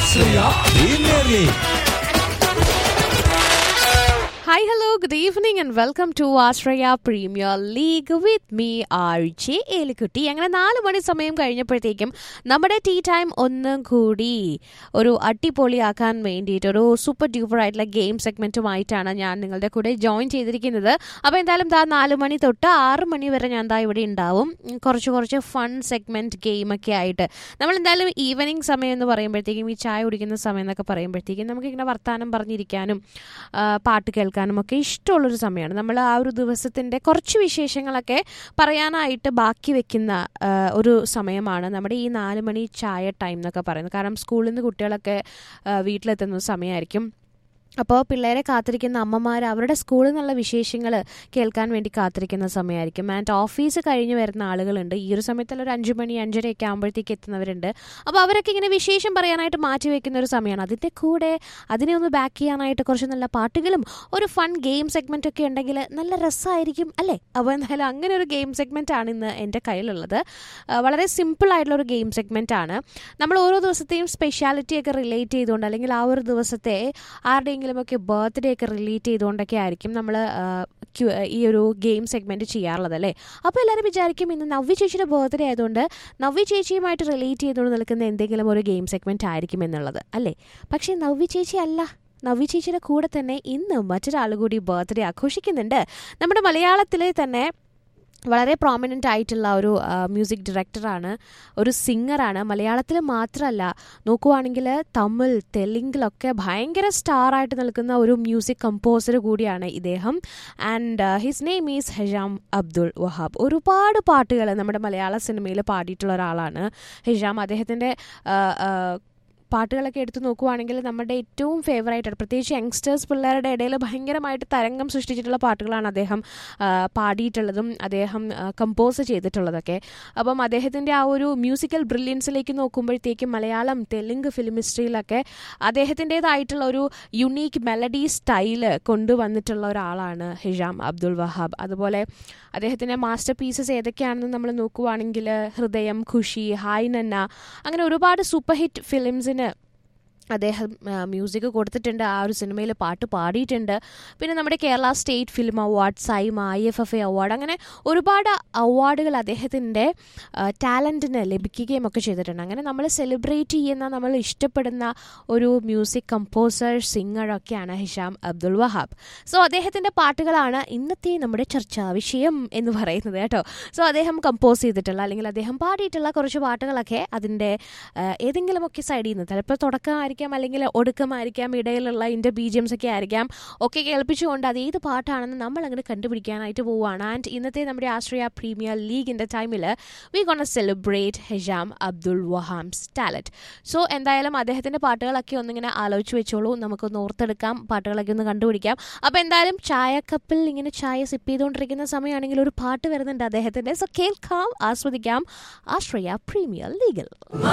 Austria Premier League. Hi, hello, good evening, and welcome to Australia Premier League with me, RJ Elikutty അങ്ങനെ നാല് മണി സമയം കഴിഞ്ഞപ്പോഴത്തേക്കും നമ്മുടെ tea time ഒന്നും കൂടി ഒരു അടിപൊളിയാക്കാൻ വേണ്ടിയിട്ട് ഒരു സൂപ്പർ ഡ്യൂപ്പർ ആയിട്ടുള്ള ഗെയിം സെഗ്മെന്റുമായിട്ടാണ് ഞാൻ നിങ്ങളുടെ കൂടെ ജോയിൻ ചെയ്തിരിക്കുന്നത് അപ്പോൾ എന്തായാലും ദാ നാല് മണി തൊട്ട് ആറ് മണി വരെ ഞാൻ ദാ ഇവിടെ ഉണ്ടാവും ഉം, കുറച്ച് കുറച്ച് ഫൺ സെഗ്മെന്റ് ഗെയിമൊക്കെ ആയിട്ട് നമ്മൾ എന്തായാലും ഈവനിങ് സമയം എന്ന് പറയുമ്പോഴത്തേക്കും ഈ ചായ കുടിക്കുന്ന സമയം എന്നൊക്കെ പറയുമ്പോഴത്തേക്കും നമുക്കിങ്ങനെ വർത്തമാനം പറഞ്ഞിരിക്കാനും ആ, പാട്ട് കേൾക്കാനും ഒക്കെ ഇഷ്ടമുള്ളൊരു സമയമാണ് നമ്മൾ ആ ഒരു ദിവസത്തിൻ്റെ കുറച്ച് വിശേഷങ്ങളൊക്കെ പറയാനായിട്ട് ബാക്കി വെക്കുന്ന ആ, ഒരു സമയമാണ് നമ്മുടെ ഈ നാല് മണി ചായ ടൈം എന്നൊക്കെ പറയുന്നത് കാരണം സ്കൂളിൽ നിന്ന് കുട്ടികളൊക്കെ ആ, വീട്ടിലെത്തുന്ന സമയമായിരിക്കും അപ്പോൾ പിള്ളേരെ കാത്തിരിക്കുന്ന അമ്മമാർ അവരുടെ സ്കൂളിൽ നിന്നുള്ള വിശേഷങ്ങൾ കേൾക്കാൻ വേണ്ടി കാത്തിരിക്കുന്ന സമയമായിരിക്കും ആൻഡ് ഓഫീസ് കഴിഞ്ഞ് വരുന്ന ആളുകളുണ്ട് ഈ ഒരു സമയത്തുള്ള ഒരു അഞ്ച് മണി അഞ്ചരയൊക്കെ ആകുമ്പോഴത്തേക്ക് എത്തുന്നവരുണ്ട് അപ്പോൾ അവരൊക്കെ ഇങ്ങനെ വിശേഷം പറയാനായിട്ട് മാറ്റി വെക്കുന്ന ഒരു സമയമാണ് അതിൻ്റെ കൂടെ അതിനെ ഒന്ന് ബാക്ക് ചെയ്യാനായിട്ട് കുറച്ച് നല്ല പാട്ടുകളും ഒരു ഫൺ ഗെയിം സെഗ്മെൻ്റ് ഒക്കെ ഉണ്ടെങ്കിൽ നല്ല രസമായിരിക്കും അല്ലേ അപ്പോൾ എന്തായാലും അങ്ങനെ ഒരു ഗെയിം സെഗ്മെൻ്റ് ആണ് ഇന്ന് എൻ്റെ കയ്യിലുള്ളത് ആ, വളരെ സിമ്പിൾ ആയിട്ടുള്ള ഒരു ഗെയിം സെഗ്മെൻ്റ് ആണ് നമ്മൾ ഓരോ ദിവസത്തെയും സ്പെഷ്യാലിറ്റി ഒക്കെ റിലേറ്റ് ചെയ്തുകൊണ്ട് അല്ലെങ്കിൽ ആ ഒരു ദിവസത്തെ ആരുടെയെങ്കിലും ഒക്കെ ബർത്ത്ഡേ ഒക്കെ റിലേറ്റ് ചെയ്തുകൊണ്ടൊക്കെ ആയിരിക്കും നമ്മൾ ഈ ഒരു ഗെയിം സെഗ്മെൻറ്റ് ചെയ്യാറുള്ളത് അല്ലേ അപ്പോൾ എല്ലാവരും വിചാരിക്കും ഇന്ന് നവ്യ ചേച്ചിയുടെ ബർത്ത്ഡേ ആയതുകൊണ്ട് നവ്യ ചേച്ചിയുമായിട്ട് റിലേറ്റ് ചെയ്തുകൊണ്ട് നിൽക്കുന്ന എന്തെങ്കിലും ഒരു ഗെയിം സെഗ്മെൻറ്റ് ആയിരിക്കും എന്നുള്ളത് അല്ലേ പക്ഷേ നവ്യ ചേച്ചി അല്ല നവ്യ ചേച്ചിയുടെ കൂടെ തന്നെ ഇന്ന് മറ്റൊരാൾ കൂടി ബർത്ത്ഡേ ആഘോഷിക്കുന്നുണ്ട് നമ്മുടെ മലയാളത്തിലെ തന്നെ വളരെ പ്രോമിനൻ്റ് ആയിട്ടുള്ള ഒരു മ്യൂസിക് ഡയറക്ടറാണ് ഒരു സിംഗറാണ് മലയാളത്തിൽ മാത്രമല്ല നോക്കുവാണെങ്കിൽ തമിഴ് തെലുങ്കിലൊക്കെ ഭയങ്കര സ്റ്റാറായിട്ട് നിൽക്കുന്ന ഒരു മ്യൂസിക് കമ്പോസർ കൂടിയാണ് ഇദ്ദേഹം and his name is Hesham Abdul Wahab ഒരുപാട് പാട്ടുകൾ നമ്മുടെ മലയാള സിനിമയിൽ പാടിയിട്ടുള്ള ഒരാളാണ് ഹെജാം അദ്ദേഹത്തിൻ്റെ പാട്ടുകളൊക്കെ എടുത്തു നോക്കുവാണെങ്കിൽ നമ്മുടെ ഏറ്റവും ഫേവറേറ്റ് ആണ് പ്രത്യേകിച്ച് യങ്സ്റ്റേഴ്സ് പിള്ളേരുടെ ഇടയിൽ ഭയങ്കരമായിട്ട് തരംഗം സൃഷ്ടിച്ചിട്ടുള്ള പാട്ടുകളാണ് അദ്ദേഹം ആ, പാടിയിട്ടുള്ളതും അദ്ദേഹം കമ്പോസ് ചെയ്തിട്ടുള്ളതൊക്കെ അപ്പം അദ്ദേഹത്തിൻ്റെ ആ ഒരു മ്യൂസിക്കൽ ബ്രില്യൻസിലേക്ക് നോക്കുമ്പോഴത്തേക്കും മലയാളം തെലുങ്ക് ഫിലിം ഹിസ്റ്ററിയിലൊക്കെ അദ്ദേഹത്തിൻ്റെതായിട്ടുള്ള ഒരു യുണീക്ക് മെലഡി സ്റ്റൈല് കൊണ്ടുവന്നിട്ടുള്ള ഒരാളാണ് ഹിജാം അബ്ദുൾ വഹാബ് അതുപോലെ അദ്ദേഹത്തിൻ്റെ മാസ്റ്റർ പീസസ് ഏതൊക്കെയാണെന്ന് നമ്മൾ നോക്കുവാണെങ്കിൽ ഹൃദയം ഖുഷി ഹായ് നന്ന അങ്ങനെ ഒരുപാട് സൂപ്പർ ഹിറ്റ് ഫിലിംസിന് അദ്ദേഹം മ്യൂസിക് കൊടുത്തിട്ടുണ്ട് ആ ഒരു സിനിമയിൽ പാട്ട് പാടിയിട്ടുണ്ട് പിന്നെ നമ്മുടെ Kerala state film award SIIMA I F F A award അങ്ങനെ ഒരുപാട് അവാർഡുകൾ അദ്ദേഹത്തിൻ്റെ ടാലൻറ്റിന് ലഭിക്കുകയും ഒക്കെ ചെയ്തിട്ടുണ്ട് അങ്ങനെ നമ്മൾ സെലിബ്രേറ്റ് ചെയ്യുന്ന നമ്മൾ ഇഷ്ടപ്പെടുന്ന ഒരു മ്യൂസിക് കമ്പോസർ സിംഗറൊക്കെയാണ് ഹിഷാം അബ്ദുൾ വഹാബ് സോ അദ്ദേഹത്തിൻ്റെ പാട്ടുകളാണ് ഇന്നത്തെ നമ്മുടെ ചർച്ചാ വിഷയം എന്ന് പറയുന്നത് കേട്ടോ സോ അദ്ദേഹം കമ്പോസ് ചെയ്തിട്ടുള്ള അല്ലെങ്കിൽ അദ്ദേഹം പാടിയിട്ടുള്ള കുറച്ച് പാട്ടുകളൊക്കെ അതിൻ്റെ ഏതെങ്കിലുമൊക്കെ സൈഡിൽ നിന്ന് ചിലപ്പോൾ തുടക്കമായിരിക്കാം അല്ലെങ്കിൽ ഒടുക്കമായിരിക്കാം ഇടയിലുള്ള ഇതിൻ്റെ ബീജിയംസ് ഒക്കെ ആയിരിക്കാം ഒക്കെ കേൾപ്പിച്ചുകൊണ്ട് അത് ഏത് പാട്ടാണെന്ന് നമ്മൾ അങ്ങനെ കണ്ടുപിടിക്കാനായിട്ട് പോവുകയാണ് ആൻഡ് ഇന്നത്തെ നമ്മുടെ ആശ്രയ പ്രീമിയർ ലീഗിൻ്റെ ടൈമിൽ we gonna celebrate Hesham Abdul Wahab's talent so എന്തായാലും അദ്ദേഹത്തിൻ്റെ പാട്ടുകളൊക്കെ ഒന്നിങ്ങനെ ആലോചിച്ച് വെച്ചോളൂ നമുക്കൊന്ന് ഓർത്തെടുക്കാം പാട്ടുകളൊക്കെ ഒന്ന് കണ്ടുപിടിക്കാം അപ്പോൾ എന്തായാലും ചായക്കപ്പിൽ ഇങ്ങനെ ചായ സിപ്പ് ചെയ്തുകൊണ്ടിരിക്കുന്ന സമയമാണെങ്കിൽ ഒരു പാട്ട് വരുന്നുണ്ട് അദ്ദേഹത്തിൻ്റെ സോ കേൾക്കാം ആസ്വദിക്കാം ആശ്രയ പ്രീമിയർ ലീഗൽ